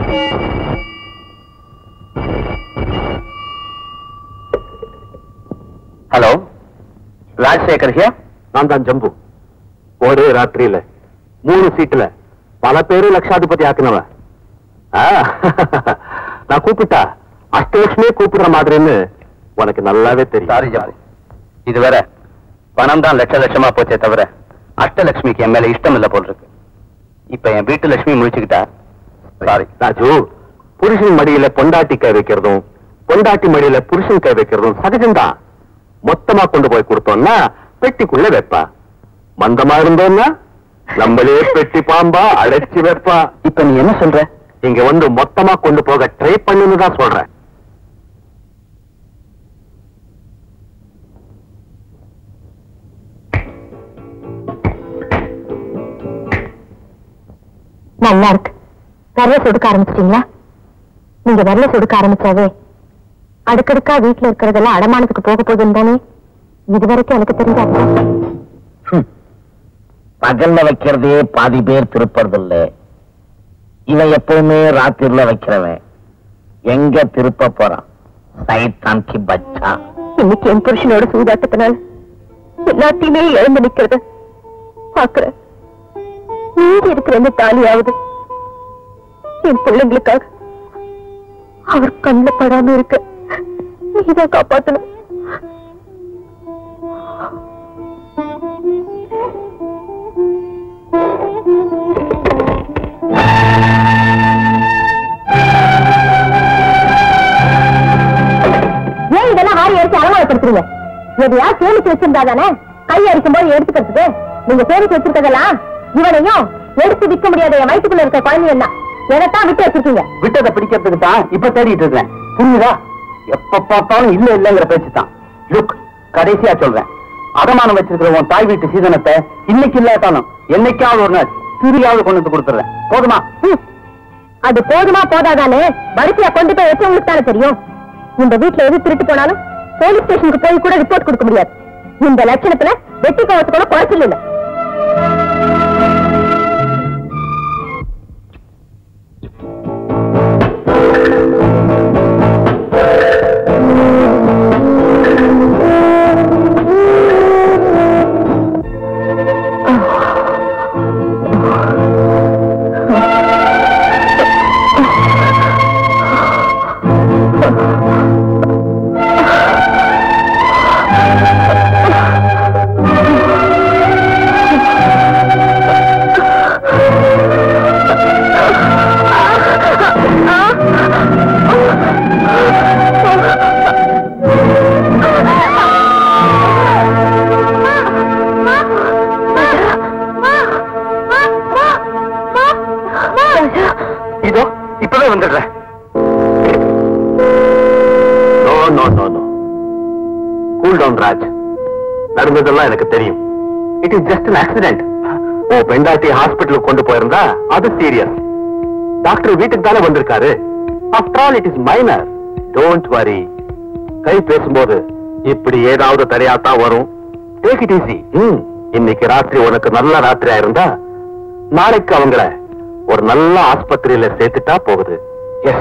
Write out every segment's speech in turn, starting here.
Hello Rajasekar ஹியா நான் தான் ஜம்பு ஒரே ராத்திரியில மூணு சீட்டுல பல பேரு லட்சாதிபதி ஆக்குனவன் ஆ, நான் கூப்பிட்டா அஷ்டலட்சுமியே கூப்பிடுற மாதிரின்னு உனக்கு நல்லாவே தெரியும் சாரி ஜம்பு இது வேற பணம் தான் லட்ச லட்சமா போச்சே தவிர அஷ்டலட்சுமிக்கு என் மேல இஷ்டம் இல்ல போல் இருக்கு இப்ப என் வீட்டு லட்சுமி முழிச்சுக்கிட்டா சாரி ராஜு புருஷன் மடியில பொண்டாட்டி கை வைக்கிறதும் பொண்டாட்டி மடியில புருஷன் கை வைக்கிறதும் சகஜம்தான் மொத்தமா கொண்டு போய் கொடுத்தோம்னா பெட்டிக்குள்ள வைப்பா மந்தமா இருந்தோம்னா நம்மளே பெட்டி பாம்பா அடைச்சு வைப்பா இப்ப நீ என்ன சொல்ற இங்க வந்து மொத்தமா கொண்டு போக ட்ரை பண்ணுன்னு தான் சொல்றேன் நல்லா இருக்கு விரல சொடுக்க ஆரம்பிச்சிட்டீங்களா நீங்க விரல சொடுக்க ஆரம்பிச்சாவே அடுக்கடுக்கா வீட்டுல இருக்கிறதெல்லாம் அடமானத்துக்கு போக போகுதுன்னு தானே இது வரைக்கும் எனக்கு தெரிஞ்ச அர்த்தம் பகல்ல வைக்கிறதே பாதி பேர் திருப்பறதில்ல இவன் எப்பவுமே ராத்திரில வைக்கிறவன் எங்க திருப்ப போறான் சைத்தான் கி பச்சா இன்னைக்கு என் புருஷனோட சூதாட்டத்தினால எல்லாத்தையுமே இழந்து நிக்கிறது பாக்குறேன் மீதி இருக்கிற இந்த தாலியாவது என் பிள்ளைங்களுக்காக அவர் கண்ணுல படாம இருக்க நீதான் காப்பாத்தணும் ஏன் இதெல்லாம் வாரி எடுத்து அலமாரப்படுத்துறீங்க எதையா சேமிச்சு வச்சிருந்தா தானே கை அடிக்கும் போது எடுத்துக்கிறதுக்கு நீங்க சேமிச்சு வச்சிருக்கதெல்லாம் இவனையும் எடுத்து விற்க முடியாத என் வயிற்றுக்குள்ள இருக்க குழந்தைங்க தான் எதைத்தான் விட்டு வச்சிருக்கீங்க விட்டதை பிடிக்கிறதுக்கு தான் இப்ப தேடிட்டு இருக்கேன் புரியுதா எப்ப பார்த்தாலும் இல்ல இல்லங்கிற பேச்சு தான் லுக் கடைசியா சொல்றேன் அடமானம் வச்சிருக்கிற உன் தாய் வீட்டு சீதனத்தை இன்னைக்கு இல்லாட்டாலும் என்னைக்காவது ஒரு நாள் சிறியாவது கொண்டு வந்து கொடுத்துறேன் போதுமா ஹம். அது போதுமா போதாதானே வரிசையா கொண்டு போய் வச்சவங்களுக்கு தானே தெரியும் இந்த வீட்டுல எது திருட்டு போனாலும் போலீஸ் ஸ்டேஷனுக்கு போய் கூட ரிப்போர்ட் கொடுக்க முடியாது இந்த லட்சணத்துல வெட்டி கோவத்து கூட குறைச்சல் இல்ல இதோ இப்பவே வந்துடுறேன் no no no no cool down Raj நடந்ததெல்லாம் எனக்கு தெரியும் it is just an accident ஓ பெண்டாட்டி ஹாஸ்பிட்டலுக்கு கொண்டு போயிருந்தா அது சீரியஸ் டாக்டர் வீட்டுக்கு தானே வந்திருக்காரு after all it is minor don't worry கை பேசும்போது இப்படி ஏதாவது தெரியாதான் வரும் டேக் இட் ஈஸி இன்னைக்கு ராத்திரி உனக்கு நல்ல ராத்திரியா இருந்தா நாளைக்கு அவங்கள ஒரு நல்ல ஆஸ்பத்திரியில சேர்த்துட்டா போகுது எஸ்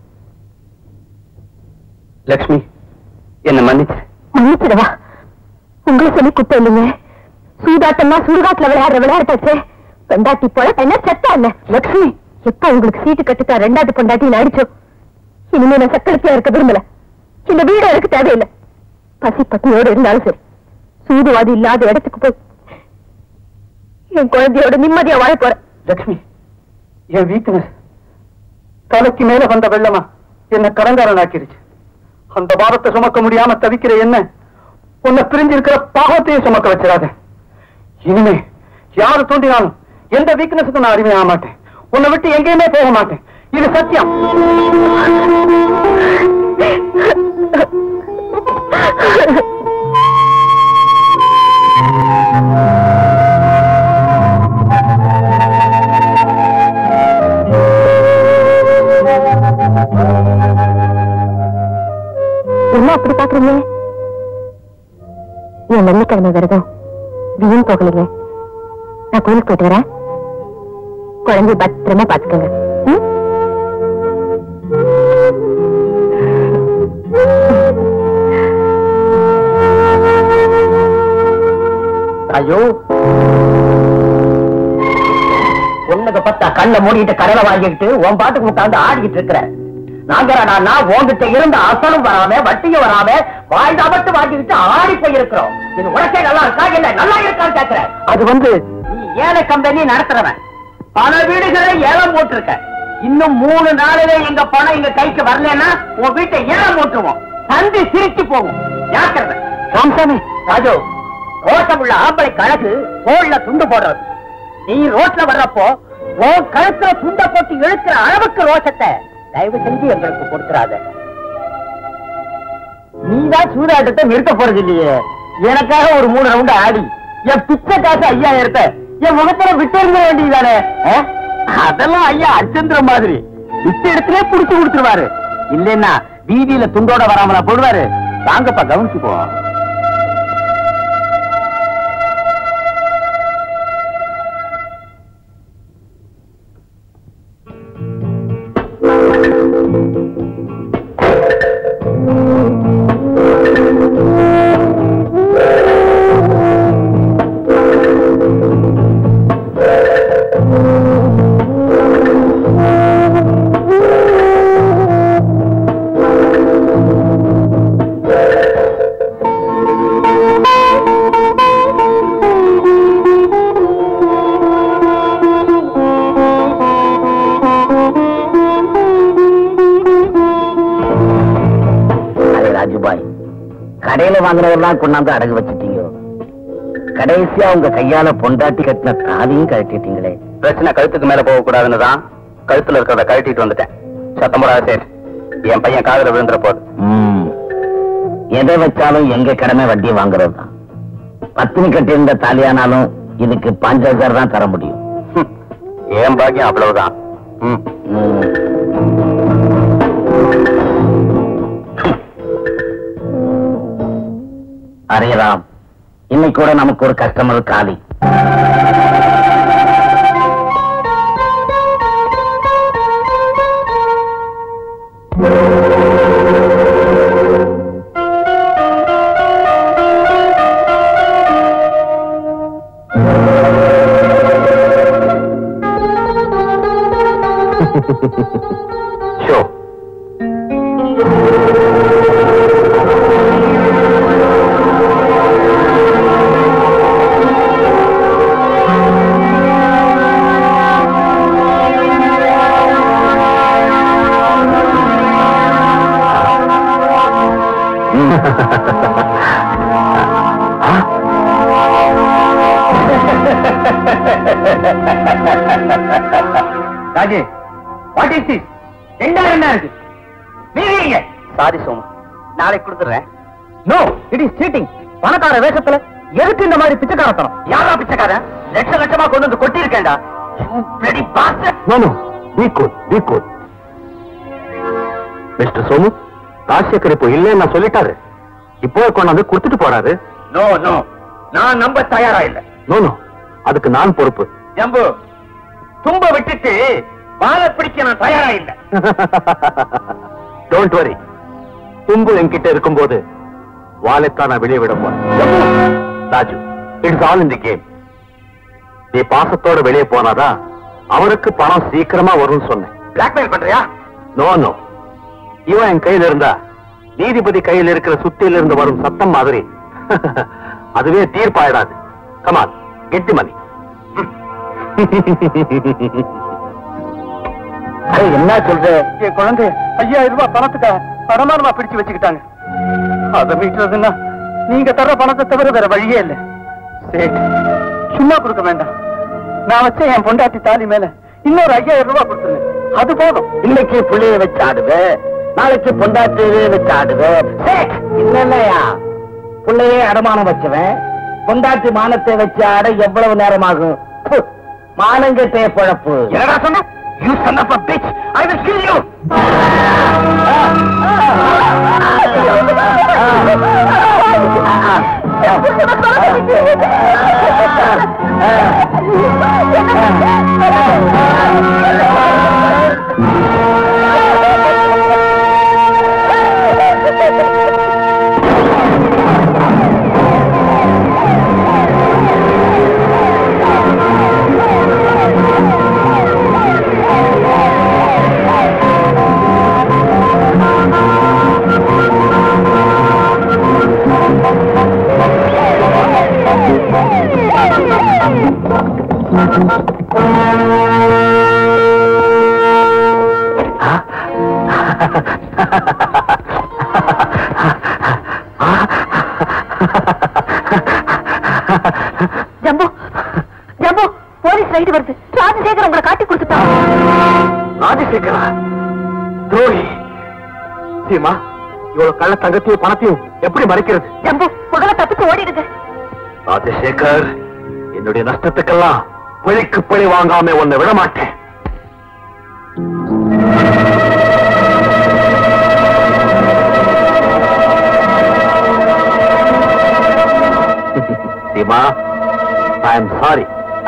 லக்ஷ்மி என்ன மன்னிச்சு மன்னிச்சிடவா உங்களை சொல்லி குத்தம் இல்லைங்க சூதாட்டம்னா சுடுகாட்டுல விளையாடுற விளையாட்டாச்சே பெண்டாட்டி போல என்ன செத்தா என்ன லட்சுமி எப்ப உங்களுக்கு சீட்டு கட்டுத்தா ரெண்டாவது பொண்டாட்டி அடிச்சோம் இனிமே நான் சக்களத்தியா இருக்க விரும்பல இந்த வீடு எனக்கு தேவையில்லை பசி பட்டியோடு இருந்தாலும் சரி சூதுவாதி இல்லாத இடத்துக்கு போய் என் குழந்தையோட நிம்மதியா வாழ போறேன் லக்ஷ்மி என் வீக்னஸ் தலைக்கு மேல வந்த வெள்ளமா என்ன கடங்காரன் ஆக்கிருச்சு அந்த பாரத்தை சுமக்க முடியாம தவிக்கிற என்ன உன்னை பிரிஞ்சிருக்கிற பாவத்தையும் சுமக்க வச்சிடாத இனிமே யாரு தூண்டினாலும் எந்த வீக்னஸுக்கும் நான் அடிமையாக மாட்டேன் உன்னை விட்டு எங்கேயுமே போக மாட்டேன் இது சத்தியம் என்ன அப்படி பாக்குறீங்க என் வெள்ளிக்கிழமை விரதம் வீண் போகலைங்க நான் கோயிலுக்கு போயிட்டு வரேன் குழந்தைய பத்திரமா பாத்துக்கோங்க ம்? ஐயோ பொண்ணுக்கு பத்தா கண்ணை மூடிட்டு கடலை வாங்கிக்கிட்டு உன் பாட்டுக்கு உட்கார்ந்து ஆடிக்கிட்டு இருக்கிற நாங்கடா நான் உன்கிட்ட இருந்த அசலும் வராம வட்டியும் வராம வாய்தா மட்டும் வாங்கிக்கிட்டு ஆடி போயிருக்கிறோம் இது உனக்கே நல்லா இருக்கா இல்ல நல்லா இருக்கான்னு கேக்குறேன் அது வந்து நீ ஏழை கம்பெனி நடத்துறவன் பல வீடுகளை ஏலம் போட்டிருக்க இன்னும் மூணு நாளிலே எங்க பணம் எங்க கைக்கு வரலன்னா உன் வீட்டை ஏலம் போட்டுருவோம் தந்தி சிரிச்சு போகும் ஜாக்கிரதை ராமசாமி ராஜு ரோட்டம் உள்ள ஆம்பளை கழகு தோல்ல துண்டு போடுறது நீ ரோட்ல வர்றப்போ உன் கழுத்துல துண்ட போட்டு இழுக்கிற அளவுக்கு ரோஷத்தை தயவு செஞ்சு எங்களுக்கு கொடுத்துறாத நீதான் சூதாட்டத்தை நிறுத்த போறது இல்லையே எனக்காக ஒரு மூணு ரவுண்டு ஆடி என் பிச்சை காசு ஐயாயிரத்தை என் முகத்துல விட்டு இருந்த வேண்டியதானே அதெல்லாம் ஐயா அச்சந்திர மாதிரி விட்டு இடத்துல புடிச்சு கொடுத்துருவாரு இல்லைன்னா வீதியில துண்டோட வராமலா போடுவாரு வாங்கப்பா கவனிச்சுப்போ அது ராஜுபாய் கடையில வாங்குறதெல்லாம் கொண்டாந்து அடகு வச்சிட்டீங்க கடைசியா உங்க கையால பொண்டாட்டி கட்டின தாலியும் கழட்டிட்டீங்களே பிரச்சனை கழுத்துக்கு மேல போக கூடாதுன்னு தான் கழுத்துல இருக்கிறத கழட்டிட்டு வந்துட்டேன் சத்தம் போடாத சரி என் பையன் காதுல விழுந்துற போது ம். எதை வச்சாலும் எங்க கடமை வட்டி வாங்குறது தான் பத்தினி கட்டியிருந்த தாலியானாலும் இதுக்கு பஞ்ச ஹஜார் தான் தர முடியும் ஹம். என் பாக்கியம் அவ்வளவுதான் ம். ம். அரே ராம் இன்னைக்கு கூட நமக்கு ஒரு கஸ்டமர் காலி ஷோ ராஜே வாட் இஸ் திஸ் ரெண்டாயிரம் என்ன இருக்கு நீங்க சாரி சோமு நாளைக்கு கொடுத்துறேன் நோ இட் இஸ் சீட்டிங் பணக்கார வேஷத்துல எதுக்கு இந்த மாதிரி பிச்சைக்காரத்தனம் யாரா பிச்சைக்காரன் லட்ச லட்சமா கொண்டு வந்து கொட்டி இருக்கேன்டா no no be cool be cool mister Somu Rajasekar இப்போ இல்லைன்னு நான் சொல்லிட்டாரு இப்போ கொண்டாந்து கொடுத்துட்டு போறாரு நோ நோ நான் நம்ப தயாரா இல்ல நோ நோ அதுக்கு நான் பொறுப்பு ஜம்பு தும்ப விட்டுட்டு வாழை பிடிக்க நான் தயாரா இல்ல டோன்ட் வரி தும்பு என்கிட்ட இருக்கும்போது வாழைத்தான் நான் வெளியே விட போறேன் Raju it's all in the game நீ பாசத்தோட வெளியே போனாதான் அவருக்கு பணம் சீக்கிரமா வரும்னு சொன்னேன் பிளாக்மெயில் பண்றியா நோ நோ இவன் என் கையில இருந்தா நீதிபதி கையில் இருக்கிற சுத்தியில இருந்து வரும் சத்தம் மாதிரி அதுவே தீர்ப்பாயிடாது கமான் கெட்டி மணி என்ன சொல்ற என் குழந்தை ஐயாயிரம் ரூபாய் பணத்துக்காக அடமானமா பிடிச்சு வச்சுக்கிட்டாங்க அதை மீட்டுறதுன்னா நீங்க தர்ற பணத்தை தவிர வேற வழியே இல்ல சரி சும்மா கொடுக்க வேண்டாம் நான் வச்ச என் பொண்டாட்டி தாலி மேல இன்னொரு ஐயாயிரம் ரூபாய் கொடுத்துருங்க அது போதும் இன்னைக்கு புள்ளைய வச்சு ஆடுவேன் நாளைக்கு பொண்டாட்டியே வச்சு ஆடுவேன் இல்லையா புள்ளையே அடமானம் வச்சுவேன் பொண்டாட்டி மானத்தை வச்சு ஆட எவ்வளவு நேரம் ஆகும் ப்பு, மானங்கெட்டே பொழப்பு என்னடா சொன்ன you son of a bitch i will kill you ஆ ஜம்பு ஜம்பு போலீஸ் ரைடு வருது ராஜசேகர் உங்களை காட்டி கொடுத்துட்டான் ராஜசேகரா துரோகி சீமா இவ்வளவு கள்ள தங்கத்தையும் பணத்தையும் எப்படி மறைக்கிறது ஜம்பு முதல்ல தப்பிச்சு ஓடிடுங்க ராஜசேகர் என்னுடைய நஷ்டத்துக்கெல்லாம் பழிக்கு பழி வாங்காம உன்னை விட மாட்டேன் Seema I am sorry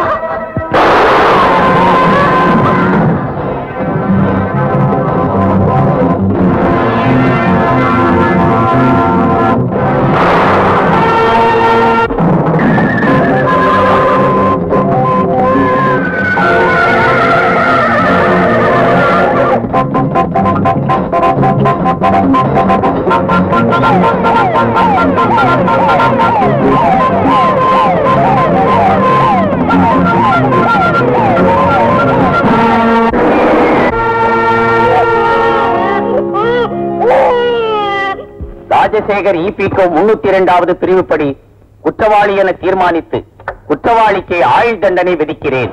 Rajasekar இபிகோ முன்னூத்தி இரண்டாவது பிரிவுப்படி குற்றவாளி என தீர்மானித்து குற்றவாளிக்கு ஆயுள் தண்டனை விதிக்கிறேன்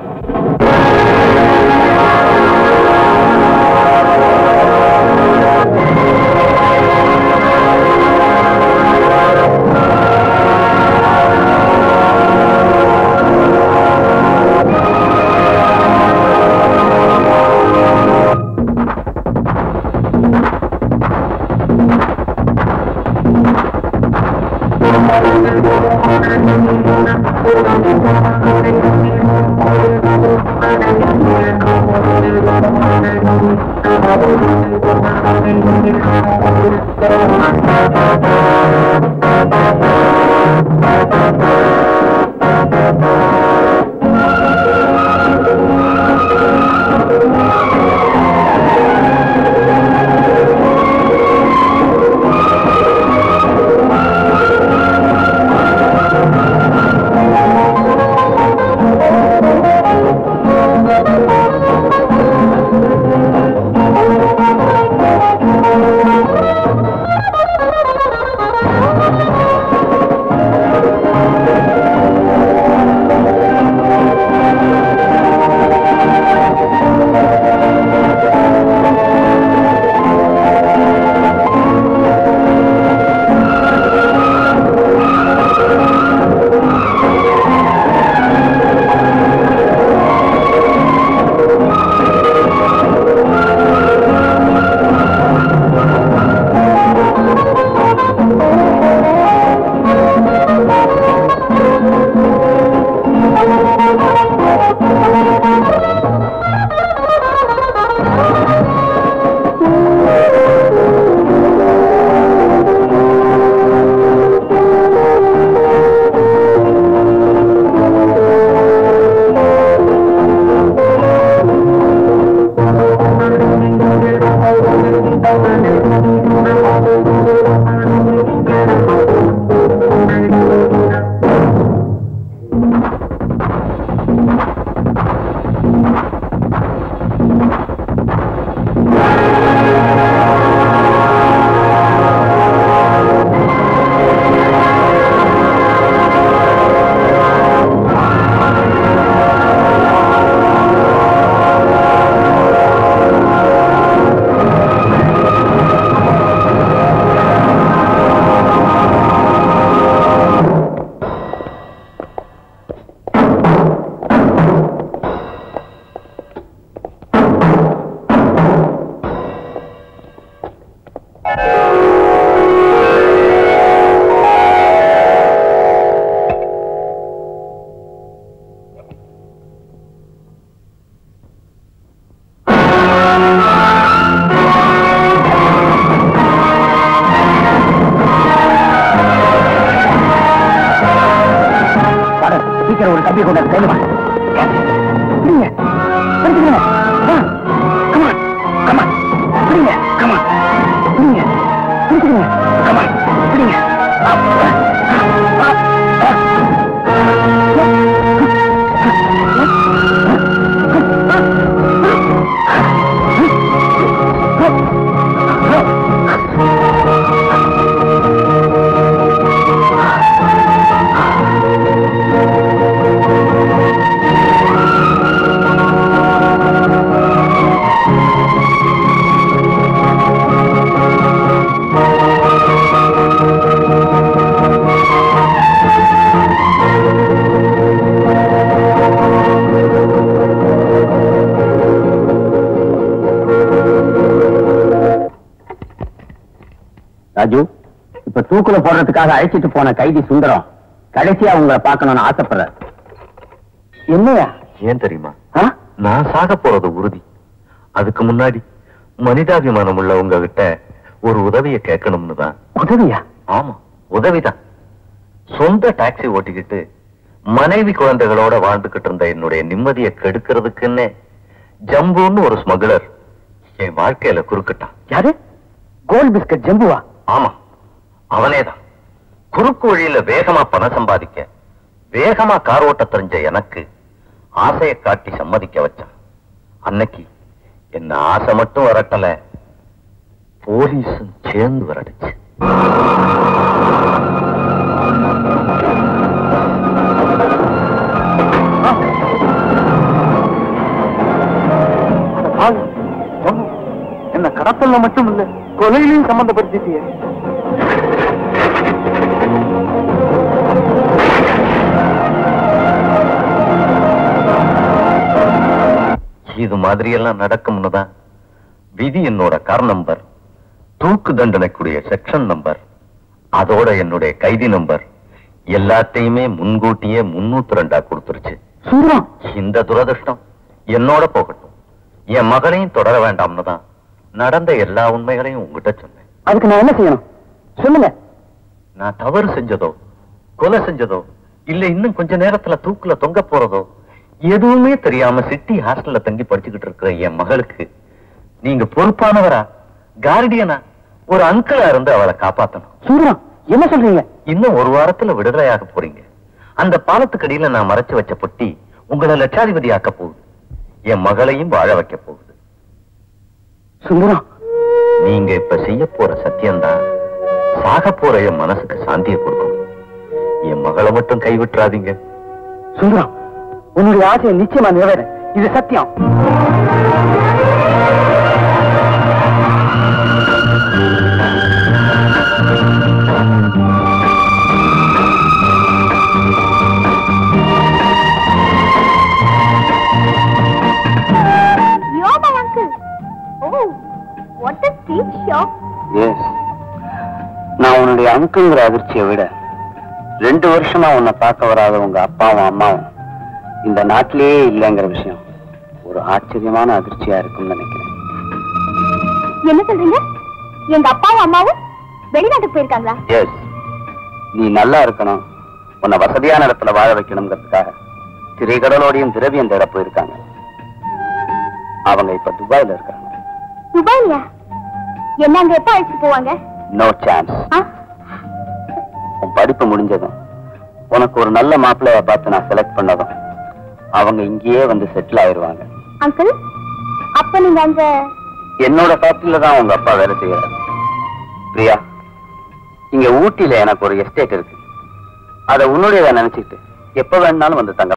சீக்கிரம் ஒரு கம்பி கொண்டாந்து கையில் வா பிடிங்க பிடிச்சுக்கங்க வா கமான் கமான் பிடிங்க கமான் பிடிங்க பிடிச்சுக்கங்க கமான் பிடிங்க அப், அப், அப். தூக்குல போடுறதுக்காக அழைச்சிட்டு போன கைதி சுந்தரம் கடைசியா உங்களை பார்க்கணும்னு ஆசைப்படுற என்னையா ஏன் தெரியுமா ஆ? நான் சாக போறது உறுதி அதுக்கு முன்னாடி மனிதாபிமானம் உள்ள உங்ககிட்ட ஒரு உதவியை கேட்கணும்னு தான் உதவியா ஆமா உதவிதான் சொந்த டாக்ஸி ஓட்டிக்கிட்டு மனைவி குழந்தைகளோட வாழ்ந்துகிட்டு இருந்த என்னுடைய நிம்மதியை கெடுக்கிறதுக்குன்னே ஜம்புன்னு ஒரு ஸ்மகுலர் என் வாழ்க்கையில குறுக்கிட்டான் யாரு கோல்ட் பிஸ்கட் ஜம்புவா ஆமா அவனேதான் குறுக்கு வழியில வேகமா பணம் சம்பாதிக்க வேகமா கார் ஓட்ட தெரிஞ்ச எனக்கு ஆசையை காட்டி சம்மதிக்க வச்சான் அன்னைக்கு என்ன ஆசை மட்டும் வரட்டல போலீஸும் சேர்ந்து வரடுச்சு என்ன கடத்தல்ல மட்டும் இல்ல கொலையிலையும் சம்பந்தப்படுத்திட்டியே இது மாதிரி எல்லாம் நடக்கும்னு தான் விதி என்னோட கார் நம்பர் தூக்கு தண்டனைக்குரிய செக்ஷன் நம்பர் அதோட என்னுடைய கைதி நம்பர் எல்லாத்தையுமே முன்கூட்டியே முன்னூத்தி ரெண்டா கொடுத்துருச்சு சுந்தரம் இந்த துரதிருஷ்டம் என்னோட போகட்டும் என் மகளையும் தொடர வேண்டாம்னு தான் நடந்த எல்லா உண்மைகளையும் உங்ககிட்ட சொன்னேன் அதுக்கு நான் என்ன செய்யணும் சொல்லுங்க நான் தவறு செஞ்சதோ கொலை செஞ்சதோ இல்ல இன்னும் கொஞ்ச நேரத்துல தூக்குல தொங்க போறதோ எதுவுமே தெரியாம சிட்டி ஹாஸ்டல்ல தங்கி படிச்சுக்கிட்டு இருக்கிற என் மகளுக்கு நீங்க பொறுப்பானவரா கார்டியனா ஒரு அங்கிளா இருந்து அவளை காப்பாத்தணும் சுந்தரம் என்ன சொல்றீங்க இன்னும் ஒரு வாரத்துல விடுதலையாக போறீங்க அந்த பாலத்துக்கடியில நான் மறைச்சு வச்ச பொட்டி உங்களை லட்சாதிபதி ஆக்க போகுது என் மகளையும் வாழ வைக்க போகுது சுந்தரம் நீங்க இப்ப செய்ய போற சத்தியம்தான் சாக போற என் மனசுக்கு சாந்தியை கொடுக்கும் என் மகளை மட்டும் கைவிட்டுறாதீங்க சுந்தரம் உன்னுடைய ஆசையை நிச்சயமா நிறைவேற இது சத்தியம் You're my uncle. Oh, what a sweet shop. Yes நான் உன்னுடைய அங்குங்கிற அதிர்ச்சியை விட ரெண்டு வருஷமா உன்னை பார்க்க வராத உங்க அப்பாவும் அம்மாவும் இந்த நாட்டிலேயே இல்லைங்கிற விஷயம் ஒரு ஆச்சரியமான அதிர்ச்சியா இருக்கும்னு நினைக்கிறேன் என்ன சொல்றீங்க எங்க அப்பாவும் அம்மாவும் வெளிநாட்டுக்கு போயிருக்காங்களா எஸ் நீ நல்லா இருக்கணும் உன்னை வசதியான இடத்துல வாழ வைக்கணுங்கிறதுக்காக திரைக்கடலோடையும் திரவியம் தேட போயிருக்காங்க அவங்க இப்ப துபாயில இருக்காங்க துபாய்லயா என்ன அங்க எப்ப அழைச்சிட்டு போவாங்க நோ சான்ஸ் ஆ? உன் படிப்பு முடிஞ்சதும் உனக்கு ஒரு நல்ல மாப்பிள்ளைய பார்த்து நான் செலக்ட் பண்ணதும் அவங்க இங்கேயே வந்து செட்டில் ஆயிருவாங்க அங்கிள் அப்ப நீங்க அங்க என்னோட ஃபேக்டரியில தான் உங்க அப்பா வேலை செய்யறாரு பிரியா இங்க ஊட்டியில எனக்கு ஒரு எஸ்டேட் இருக்கு அதை உன்னுடையதா நினைச்சிட்டு எப்ப வேணாலும் வந்து தங்க